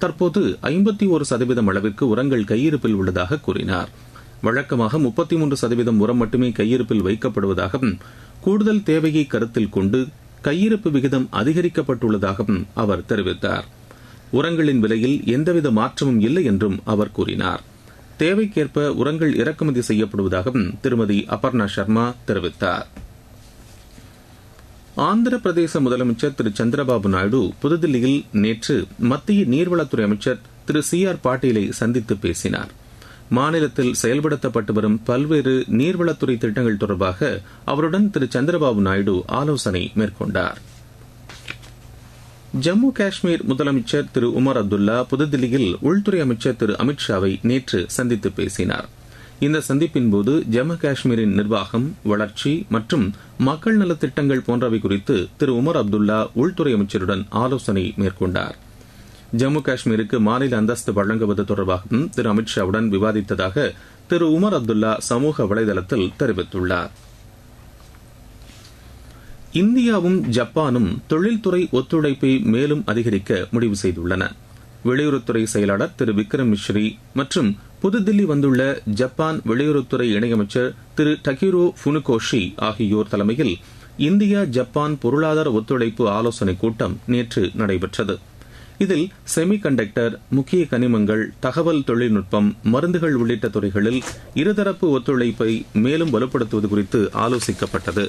தற்போது ஐம்பத்தி ஒரு சதவீதம் அளவிற்கு உரங்கள் கையிருப்பில் உள்ளதாக கூறினார் வழக்கமாக முப்பத்தி மூன்று சதவீதம் உரம் மட்டுமே கையிருப்பில் வைக்கப்படுவதாகவும் கூடுதல் தேவையை கருத்தில் கொண்டு கையிருப்பு விகிதம் அதிகரிக்கப்பட்டுள்ளதாகவும் அவர் தெரிவித்தார் உரங்களின் விலையில் எந்தவித மாற்றமும் இல்லை என்றும் அவர் கூறினார் தேவைக்கேற்ப உரங்கள் இறக்குமதி செய்யப்படுவதாகவும் திருமதி அபர்ணா சர்மா தெரிவித்தார் ஆந்திர பிரதேச முதலமைச்சர் திரு சந்திரபாபு நாயுடு புதுதில்லியில் நேற்று மத்திய நீர்வளத்துறை அமைச்சர் திரு சி ஆர் பாட்டீலை சந்தித்து பேசினார் மாநிலத்தில் செயல்படுத்தப்பட்டு வரும் பல்வேறு நீர்வளத்துறை திட்டங்கள் தொடர்பாக அவருடன் திரு சந்திரபாபு நாயுடு ஆலோசனை மேற்கொண்டார் ஜம்மு காஷ்மீர் முதலமைச்சர் திரு உமர் அப்துல்லா புதுதில்லியில் உள்துறை அமைச்சர் திரு அமித்ஷாவை நேற்று சந்தித்து பேசினார் இந்த சந்திப்பின்போது ஜம்மு காஷ்மீரின் நிர்வாகம் வளர்ச்சி மற்றும் மக்கள் நலத்திட்டங்கள் போன்றவை குறித்து திரு உமர் அப்துல்லா உள்துறை அமைச்சருடன் ஆலோசனை மேற்கொண்டார் ஜம்மு காஷ்மீருக்கு மாநில அந்தஸ்து வழங்குவது தொடர்பாகவும் திரு அமித்ஷாவுடன் விவாதித்ததாக திரு உமர் அப்துல்லா சமூக வலைதளத்தில் தெரிவித்துள்ளார் இந்தியாவும் ஜப்பானும் தொழில்துறை ஒத்துழைப்பை மேலும் அதிகரிக்க முடிவு செய்துள்ளன வெளியுறவுத்துறை செயலாளர் திரு விக்ரம் மிஸ்ரி மற்றும் புதுதில்லி வந்துள்ள ஜப்பான் வெளியுறவுத்துறை இணையமைச்சர் திரு டகிரோ ஃபுனுகோஷி ஆகியோர் தலைமையில் இந்தியா ஜப்பான் பொருளாதார ஒத்துழைப்பு ஆலோசனைக் கூட்டம் நேற்று நடைபெற்றது இதில் செமி கண்டக்டர் முக்கிய கனிமங்கள் தகவல் தொழில்நுட்பம் மருந்துகள் உள்ளிட்ட துறைகளில் இருதரப்பு ஒத்துழைப்பை மேலும் வலுப்படுத்துவது குறித்து ஆலோசிக்கப்பட்டது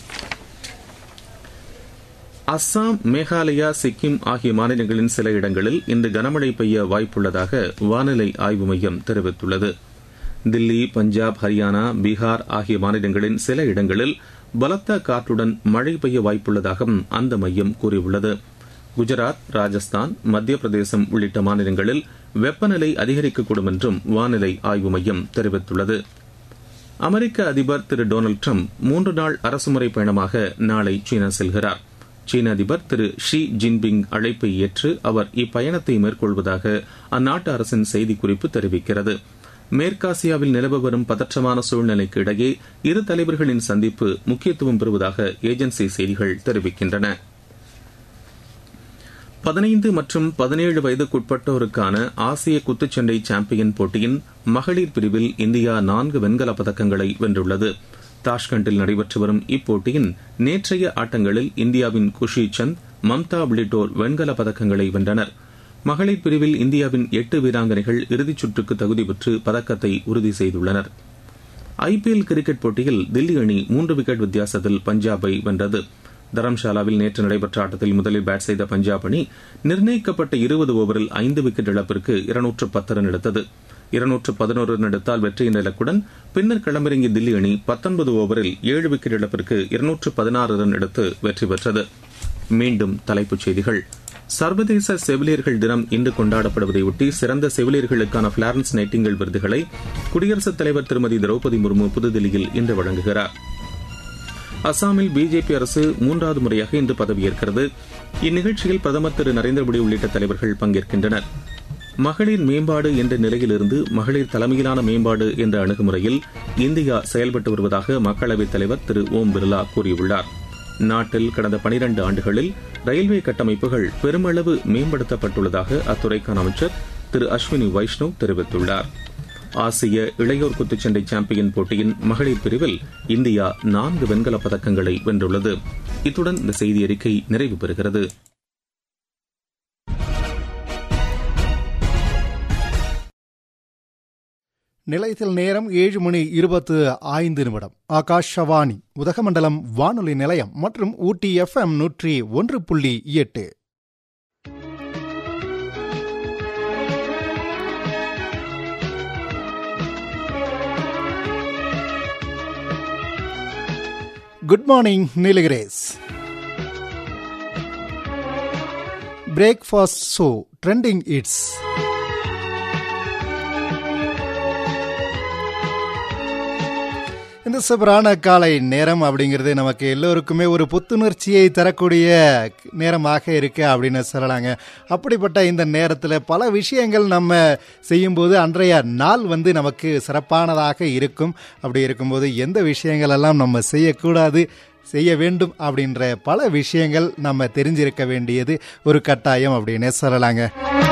அஸ்ஸாம் மேகாலயா சிக்கிம் ஆகிய மாநிலங்களின் சில இடங்களில் இன்று கனமழை பெய்ய வாய்ப்புள்ளதாக வானிலை ஆய்வு மையம் தெரிவித்துள்ளது தில்லி பஞ்சாப் ஹரியானா பீகார் ஆகிய மாநிலங்களின் சில இடங்களில் பலத்த காற்றுடன் மழை பெய்ய வாய்ப்புள்ளதாகவும் அந்த மையம் கூறியுள்ளது குஜராத் ராஜஸ்தான் மத்திய பிரதேசம் உள்ளிட்ட மாநிலங்களில் வெப்பநிலை அதிகரிக்கக்கூடும் என்றும் வானிலை ஆய்வு மையம் தெரிவித்துள்ளது அமெரிக்க அதிபர் திரு டொனால்டு டிரம்ப் மூன்று நாள் அரசுமுறை பயணமாக நாளை சீனா செல்கிறார் சீன அதிபர் திரு ஷி ஜின்பிங் அழைப்பை ஏற்று அவர் இப்பயணத்தை மேற்கொள்வதாக அந்நாட்டு அரசின் செய்திக்குறிப்பு தெரிவிக்கிறது மேற்காசியாவில் நிலவ வரும் பதற்றமான சூழ்நிலைக்கு இடையே இரு தலைவர்களின் சந்திப்பு முக்கியத்துவம் பெறுவதாக ஏஜென்சி செய்திகள் தெரிவிக்கின்றன பதினைந்து மற்றும் பதினேழு வயதுக்குட்பட்டோருக்கான ஆசிய குத்துச்சண்டை சாம்பியன் போட்டியின் மகளிர் பிரிவில் இந்தியா நான்கு வெண்கலப் பதக்கங்களை வென்றுள்ளது தாஷ்கண்டில் நடைபெற்று வரும் இப்போட்டியின் நேற்றைய ஆட்டங்களில் இந்தியாவின் குஷி சந்த் மம்தா உள்ளிட்டோர் வெண்கல பதக்கங்களை வென்றனர் மகளிர் பிரிவில் இந்தியாவின் எட்டு வீராங்கனைகள் இறுதிச் சுற்றுக்கு தகுதி பெற்று பதக்கத்தை உறுதி செய்துள்ளனர் ஐபிஎல் கிரிக்கெட் போட்டியில் தில்லி அணி மூன்று விக்கெட் வித்தியாசத்தில் பஞ்சாபை வென்றது தரம்ஷாலாவில் நேற்று நடைபெற்ற ஆட்டத்தில் முதலில் பேட் செய்த பஞ்சாப் அணி நிர்ணயிக்கப்பட்ட இருபது ஓவரில் ஐந்து விக்கெட் இழப்பிற்கு இருநூற்று பத்து ரன் எடுத்தது இருநூற்று பதினோரு ரன் எடுத்தால் வெற்றியின் இலக்குடன் பின்னர் களமிறங்கிய தில்லி அணி பத்தொன்பது ஓவரில் ஏழு விக்கெட் இழப்பிற்கு இருநூற்று பதினாறு ரன் எடுத்து வெற்றி பெற்றது மீண்டும் தலைப்புச் செய்திகள் சர்வதேச செவிலியர்கள் தினம் இன்று கொண்டாடப்படுவதையொட்டி சிறந்த செவிலியர்களுக்கான பிளாரன்ஸ் நைட்டிங்கல் விருதுகளை குடியரசுத் தலைவர் திருமதி திரௌபதி முர்மு புதுதில்லியில் இன்று வழங்குகிறார் அசாமில் பிஜேபி அரசு மூன்றாவது முறையாக இன்று பதவியேற்கிறது இந்நிகழ்ச்சியில் பிரதமர் திரு நரேந்திர மோடி உள்ளிட்ட தலைவர்கள் பங்கேற்கின்றனர் மகளிர் மேம்பாடு என்ற நிலையிலிருந்து மகளிர் தலைமையிலான மேம்பாடு என்ற அணுகுமுறையில் இந்தியா செயல்பட்டு வருவதாக மக்களவைத் தலைவர் திரு ஓம் பிர்லா கூறியுள்ளார் நாட்டில் கடந்த பனிரண்டு ஆண்டுகளில் ரயில்வே கட்டமைப்புகள் பெருமளவு மேம்படுத்தப்பட்டுள்ளதாக அத்துறைக்கான அமைச்சர் திரு அஸ்வினி வைஷ்ணவ் தெரிவித்துள்ளார் ஆசிய இளையோர் குத்துச்சண்டை சாம்பியன் போட்டியின் மகளிர் பிரிவில் இந்தியா நான்கு வெண்கலப் பதக்கங்களை வென்றுள்ளது இத்துடன் இந்த செய்தி அறிக்கை நிறைவு பெறுகிறது நிலையத்தில் நேரம் ஏழு மணி இருபத்து ஐந்து நிமிடம் ஆகாஷவாணி உதகமண்டலம் வானொலி நிலையம் மற்றும் ஊட்டி எஃப்எம் நூற்றி ஒன்று புள்ளி எட்டு good morning Nilgiris breakfast show trending it's இந்த சூப்பரான காலை நேரம் அப்படிங்கிறது நமக்கு எல்லோருக்குமே ஒரு புத்துணர்ச்சியை தரக்கூடிய நேரமாக இருக்கு அப்படின்னு சொல்லலாங்க அப்படிப்பட்ட இந்த நேரத்தில் பல விஷயங்கள் நம்ம செய்யும்போது அன்றைய நாள் வந்து நமக்கு சிறப்பானதாக இருக்கும் அப்படி இருக்கும்போது எந்த விஷயங்கள் எல்லாம் நம்ம செய்யக்கூடாது செய்ய வேண்டும் அப்படின்ற பல விஷயங்கள் நம்ம தெரிஞ்சிருக்க வேண்டியது ஒரு கட்டாயம் அப்படின்னு சொல்லலாங்க